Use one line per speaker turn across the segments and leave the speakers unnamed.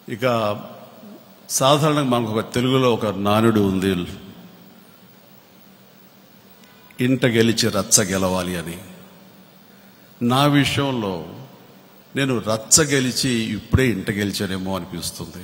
ఇక సాధారణంగా మనకు ఒక తెలుగులో ఒక నానుడు ఉంది ఇంట గెలిచి రచ్చ గెలవాలి అని నా విషయంలో నేను రచ్చ గెలిచి ఇప్పుడే ఇంట గెలిచానేమో అనిపిస్తుంది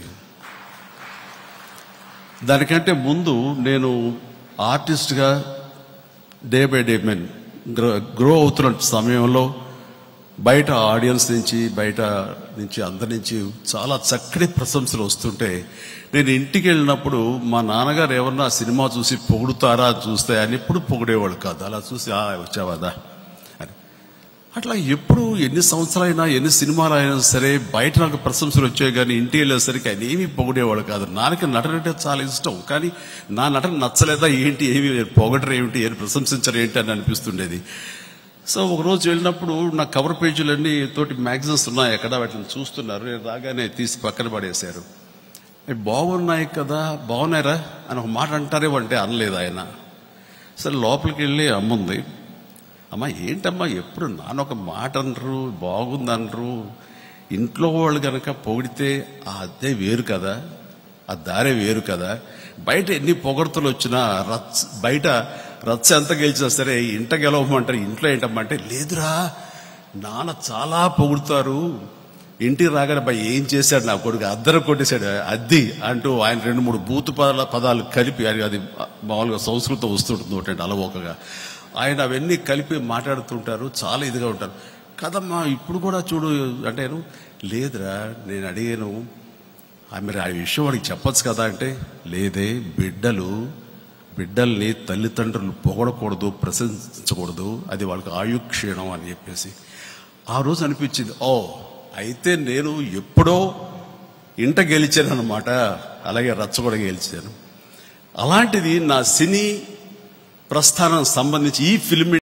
దానికంటే ముందు నేను ఆర్టిస్ట్గా day by day men grow grow అవుతున్న సమయంలో బయట ఆడియన్స్ నుంచి బయట నుంచి అందరి నుంచి చాలా చక్కటి ప్రశంసలు వస్తుంటే నేను ఇంటికి వెళ్ళినప్పుడు మా నాన్నగారు ఎవరన్నా సినిమా చూసి పొగుడుతారా అని చూస్తే ఆయన ఎప్పుడు పొగిడేవాళ్ళు కాదు అలా చూసి ఆ వచ్చావాదా అని అట్లా ఎప్పుడు ఎన్ని సంవత్సరాలైనా ఎన్ని సినిమాలు అయినా సరే బయట నాకు ప్రశంసలు వచ్చాయి కానీ ఇంటికి వెళ్ళేసరికి ఆయన ఏమీ పొగిడేవాడు కాదు నాన్నకి నటన అంటే చాలా ఇష్టం కానీ నా నటన నచ్చలేదా ఏంటి ఏమి పొగడరు ఏమిటి ఏమి ప్రశంసించరు ఏంటి అని అనిపిస్తుండేది సో ఒక రోజు వెళ్ళినప్పుడు నా కవర్ పేజీలన్నీ తోటి మ్యాగజైన్స్ ఉన్నాయి ఎక్కడ వాటిని చూస్తున్నారు నేను రాగానే తీసి పక్కన పడేశారు "ఏ, బాగున్నాయి కదా బాగున్నాయిరా అని ఒక మాట అంటారేమో అంటే అనలేదు ఆయన సరే లోపలికి వెళ్ళి అమ్ముంది అమ్మా ఏంటమ్మా ఎప్పుడు నాన్న ఒక మాట అనరు బాగుందనరు ఇంట్లో వాళ్ళు కనుక పొగిడితే ఆ అదే వేరు కదా ఆ దారే వేరు కదా బయట ఎన్ని పొగడ్తలు వచ్చినా రచ్చ బయట రచ్చ ఎంత గెలిచినా సరే ఇంట గెలవమంటారు ఇంట్లో ఏంటమ్మా అంటే లేదురా నాన్న చాలా పొగుడుతారు ఇంటికి రాగానే అబ్బాయి ఏం చేశాడు నా కొడుకు అద్దరు కొట్టేశాడు అద్ది అంటూ ఆయన రెండు మూడు బూతు పదాల పదాలు కలిపి అది అది మామూలుగా సంస్కృతం వస్తుంటుంది ఒకటి అలవోకగా ఆయన అవన్నీ కలిపి మాట్లాడుతుంటారు చాలా ఇదిగా ఉంటారు కదమ్మా ఇప్పుడు కూడా చూడు అంటేను లేదురా నేను అడిగాను "ఆ, మరి ఆ విషయం వాడికి చెప్పొచ్చు కదా అంటే లేదే బిడ్డలు బిడ్డల్ని తల్లిదండ్రులు పొగడకూడదు ప్రశంసించకూడదు అది వాళ్ళకి ఆయుక్షీణం అని చెప్పేసి ఆ రోజు అనిపించింది ఓ అయితే నేను ఎప్పుడో ఇంట గెలిచాను అనమాట అలాగే రచ్చ కూడా గెలిచాను అలాంటిది నా సినీ ప్రస్థానం సంబంధించి ఈ ఫిల్మ్